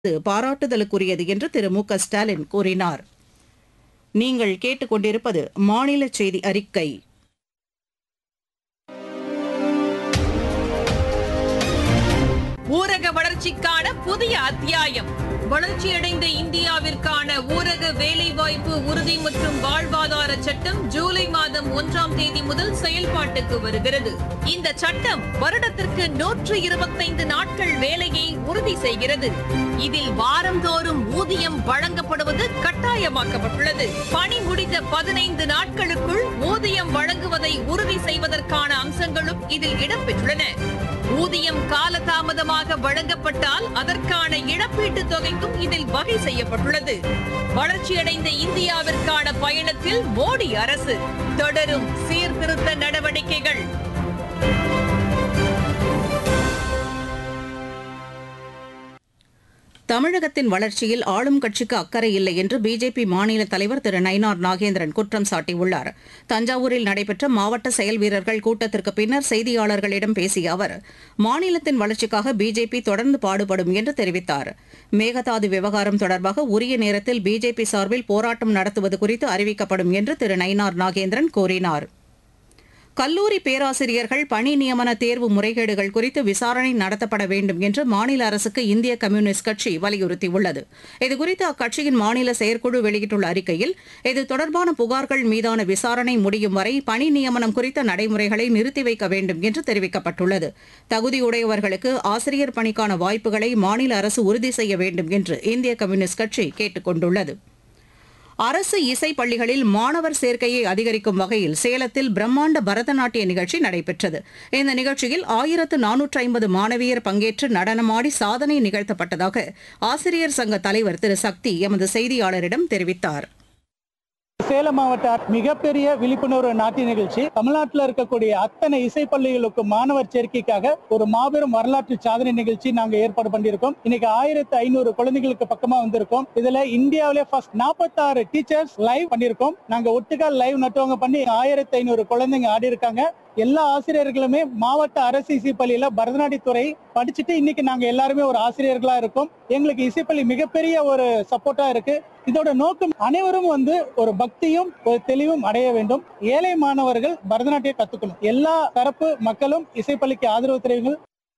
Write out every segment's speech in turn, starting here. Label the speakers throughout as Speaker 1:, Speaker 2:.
Speaker 1: இது பாராட்டுதலுக்குரியது என்று திரு மு க ஸ்டாலின் கூறினார் நீங்கள் கேட்டுக்கொண்டிருப்பது மாநில செய்தி அறிக்கை
Speaker 2: ஊரக வளர்ச்சிக்கான புதிய அத்தியாயம் வளர்ச்சியடைந்த இந்தியாவிற்கான ஊரக வேலைவாய்ப்பு உறுதி மற்றும் வாழ்வாதார சட்டம் ஜூலை மாதம் ஒன்றாம் தேதி முதல் செயல்பாட்டுக்கு வருகிறது இந்த சட்டம் வருடத்திற்கு நூற்று இருபத்தைந்து நாட்கள் வேலையை உறுதி செய்கிறது இதில் வாரந்தோறும் ஊதியம் வழங்கப்படுவது கட்டாயமாக்கப்பட்டுள்ளது பணி முடிந்த பதினைந்து நாட்களுக்குள் ஊதியம் வழங்குவதை உறுதி செய்வதற்கான அம்சங்களும் இதில் இடம்பெற்றுள்ளன ஊதியம் காலதாமதமாக வழங்கப்பட்டால் அதற்கான இழப்பீட்டுத் தொகைக்கும் இதில் வகை செய்யப்பட்டுள்ளது வளர்ச்சியடைந்த இந்தியாவிற்கான பயணத்தில் மோடி அரசு தொடரும் சீர்திருத்த நடவடிக்கைகள்
Speaker 1: தமிழகத்தின் வளர்ச்சியில் ஆளும் கட்சிக்கு அக்கறை இல்லை என்று பிஜேபி மாநில தலைவர் திரு நயினார் நாகேந்திரன் குற்றம் சாட்டியுள்ளார் தஞ்சாவூரில் நடைபெற்ற மாவட்ட செயல் வீரர்கள் கூட்டத்திற்கு பின்னர் செய்தியாளர்களிடம் பேசிய அவர் மாநிலத்தின் வளர்ச்சிக்காக பிஜேபி தொடர்ந்து பாடுபடும் என்று தெரிவித்தார் மேகதாது விவகாரம் தொடர்பாக உரிய நேரத்தில் பிஜேபி சார்பில் போராட்டம் நடத்துவது குறித்து அறிவிக்கப்படும் என்று திரு நயினார் நாகேந்திரன் கூறினார் கல்லூரி பேராசிரியர்கள் பணி நியமன தேர்வு முறைகேடுகள் குறித்து விசாரணை நடத்தப்பட வேண்டும் என்று மாநில அரசுக்கு இந்திய கம்யூனிஸ்ட் கட்சி வலியுறுத்தியுள்ளது இதுகுறித்து அக்கட்சியின் மாநில செயற்குழு வெளியிட்டுள்ள அறிக்கையில் இது தொடர்பான புகார்கள் மீதான விசாரணை முடியும் வரை பணி நியமனம் குறித்த நடைமுறைகளை நிறுத்தி வைக்க வேண்டும் என்று தெரிவிக்கப்பட்டுள்ளது தகுதியுடையவர்களுக்கு ஆசிரியர் பணிக்கான வாய்ப்புகளை மாநில அரசு உறுதி செய்ய வேண்டும் என்று இந்திய கம்யூனிஸ்ட் கட்சி கேட்டுக் கொண்டுள்ளது அரசு இசை பள்ளிகளில் மாணவர் சேர்க்கையை அதிகரிக்கும் வகையில் சேலத்தில் பிரம்மாண்ட பரதநாட்டிய நிகழ்ச்சி நடைபெற்றது இந்த நிகழ்ச்சியில் ஆயிரத்து நானூற்று ஐம்பது மாணவியர் பங்கேற்று நடனமாடி சாதனை நிகழ்த்தப்பட்டதாக ஆசிரியர் சங்க தலைவர் திரு சக்தி எமது செய்தியாளரிடம் தெரிவித்தார்
Speaker 3: சேலம் மாவட்ட மிகப்பெரிய விழிப்புணர்வு நாட்டிய நிகழ்ச்சி தமிழ்நாட்டில் இருக்கக்கூடிய அத்தனை இசை பள்ளிகளுக்கு மாணவர் சேர்க்கைக்காக ஒரு மாபெரும் வரலாற்று சாதனை நிகழ்ச்சி நாங்க ஏற்பாடு பண்ணியிருக்கோம் இன்னைக்கு ஆயிரத்து ஐநூறு குழந்தைகளுக்கு பக்கமா வந்திருக்கோம் இதுல இந்தியாவிலே ஃபர்ஸ்ட் நாற்பத்தாறு டீச்சர்ஸ் லைவ் பண்ணியிருக்கோம் நாங்க ஒட்டுக்கா லைவ் நட்டுவங்க பண்ணி ஆயிரத்து ஐநூறு குழந்தைங்க ஆடி இருக்காங்க எல்லா ஆசிரியர்களுமே மாவட்ட அரசு இசைப்பள்ளியில பரதநாட்டியத்துறை படிச்சுட்டு இன்னைக்கு நாங்க எல்லாருமே ஒரு ஆசிரியர்களா இருக்கோம் எங்களுக்கு இசைப்பள்ளி மிகப்பெரிய ஒரு சப்போர்ட்டா இருக்கு இதோட நோக்கம் அனைவரும் வந்து ஒரு பக்தியும் ஒரு தெளிவும் அடைய வேண்டும் ஏழை மாணவர்கள் பரதநாட்டியம் கத்துக்கணும் எல்லா தரப்பு மக்களும் இசைப்பள்ளிக்கு ஆதரவு தெரிவிங்கள்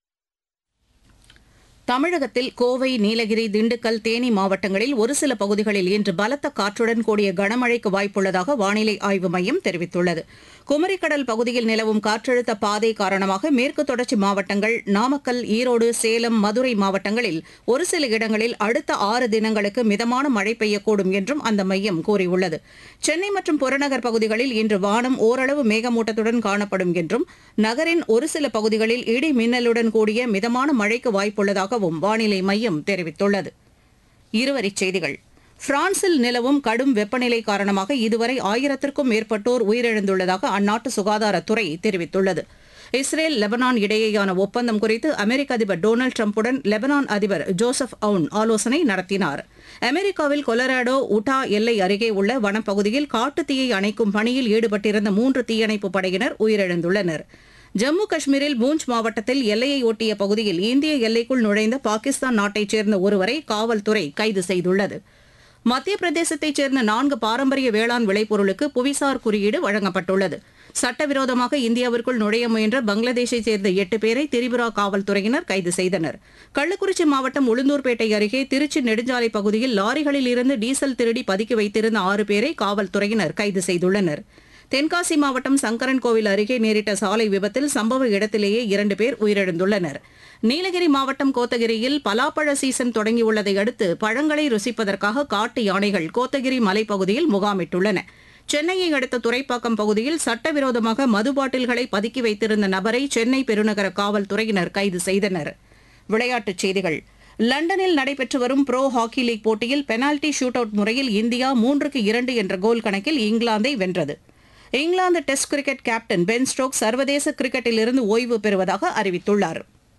Speaker 1: தமிழகத்தில் கோவை நீலகிரி திண்டுக்கல் தேனி மாவட்டங்களில் ஒரு சில பகுதிகளில் இன்று பலத்த காற்றுடன் கூடிய கனமழைக்கு வாய்ப்புள்ளதாக வானிலை ஆய்வு மையம் தெரிவித்துள்ளது குமரிக்கடல் பகுதியில் நிலவும் காற்றழுத்த பாதை காரணமாக மேற்கு தொடர்ச்சி மாவட்டங்கள் நாமக்கல் ஈரோடு சேலம் மதுரை மாவட்டங்களில் ஒரு சில இடங்களில் அடுத்த ஆறு தினங்களுக்கு மிதமான மழை பெய்யக்கூடும் என்றும் அந்த மையம் கூறியுள்ளது சென்னை மற்றும் புறநகர் பகுதிகளில் இன்று வானம் ஓரளவு மேகமூட்டத்துடன் காணப்படும் என்றும் நகரின் ஒரு சில பகுதிகளில் இடி மின்னலுடன் கூடிய மிதமான மழைக்கு வாய்ப்புள்ளதாகவும் வானிலை மையம் தெரிவித்துள்ளது இருவரிச் செய்திகள் பிரான்சில் நிலவும் கடும் வெப்பநிலை காரணமாக இதுவரை ஆயிரத்திற்கும் மேற்பட்டோர் உயிரிழந்துள்ளதாக அந்நாட்டு சுகாதாரத்துறை தெரிவித்துள்ளது இஸ்ரேல் லெபனான் இடையேயான ஒப்பந்தம் குறித்து அமெரிக்க அதிபர் டொனால்டு டிரம்புடன் லெபனான் அதிபர் ஜோசப் அவுன் ஆலோசனை நடத்தினார் அமெரிக்காவில் கொலராடோ உட்டா எல்லை அருகே உள்ள வனப்பகுதியில் காட்டுத்தீயை அணைக்கும் பணியில் ஈடுபட்டிருந்த மூன்று தீயணைப்பு படையினர் உயிரிழந்துள்ளனர் ஜம்மு காஷ்மீரில் பூஞ்ச் மாவட்டத்தில் எல்லையை ஒட்டிய பகுதியில் இந்திய எல்லைக்குள் நுழைந்த பாகிஸ்தான் நாட்டைச் சேர்ந்த ஒருவரை காவல்துறை கைது செய்துள்ளது மத்திய பிரதேசத்தைச் சேர்ந்த நான்கு பாரம்பரிய வேளாண் விளைபொருளுக்கு புவிசார் குறியீடு வழங்கப்பட்டுள்ளது சட்டவிரோதமாக இந்தியாவிற்குள் நுழைய முயன்ற பங்களாதேஷைச் சேர்ந்த எட்டு பேரை திரிபுரா காவல்துறையினர் கைது செய்தனர் கள்ளக்குறிச்சி மாவட்டம் உளுந்தூர்பேட்டை அருகே திருச்சி நெடுஞ்சாலை பகுதியில் லாரிகளில் இருந்து டீசல் திருடி பதுக்கி வைத்திருந்த ஆறு பேரை காவல்துறையினர் கைது செய்துள்ளனர் தென்காசி மாவட்டம் சங்கரன்கோவில் அருகே நேரிட்ட சாலை விபத்தில் சம்பவ இடத்திலேயே இரண்டு பேர் உயிரிழந்துள்ளனர் நீலகிரி மாவட்டம் கோத்தகிரியில் பலாப்பழ சீசன் தொடங்கியுள்ளதை அடுத்து பழங்களை ருசிப்பதற்காக காட்டு யானைகள் கோத்தகிரி மலைப்பகுதியில் முகாமிட்டுள்ளன சென்னையை அடுத்த துறைப்பாக்கம் பகுதியில் சட்டவிரோதமாக மது பாட்டில்களை பதுக்கி வைத்திருந்த நபரை சென்னை பெருநகர காவல்துறையினர் கைது செய்தனர் விளையாட்டுச் செய்திகள் லண்டனில் நடைபெற்று வரும் ப்ரோ ஹாக்கி லீக் போட்டியில் பெனால்டி ஷூட் அவுட் முறையில் இந்தியா மூன்றுக்கு இரண்டு என்ற கோல் கணக்கில் இங்கிலாந்தை வென்றது இங்கிலாந்து test cricket captain Ben Stoke சர்வதேச கிரிக்கெட்டிலிருந்து ஓய்வு பெறுவதாக அறிவித்துள்ளார்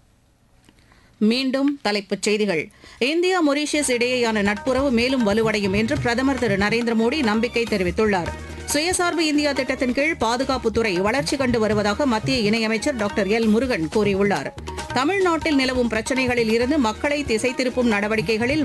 Speaker 1: மீண்டும் தலைப்புச் செய்திகள் இந்தியா மொரீஷியஸ் இடையேயான நட்புறவு மேலும் வலுவடையும் என்று பிரதமர் திரு நரேந்திர மோடி நம்பிக்கை தெரிவித்துள்ளார் சுயசார்பு இந்தியா திட்டத்தின் கீழ் பாதுகாப்புத்துறை வளர்ச்சி கண்டு வருவதாக மத்திய இணையமைச்சர் டாக்டர் எல் முருகன் கூறியுள்ளார் தமிழ்நாட்டில் நிலவும் பிரச்சினைகளில் இருந்து மக்களை திசை திருப்பும் நடவடிக்கைகளில்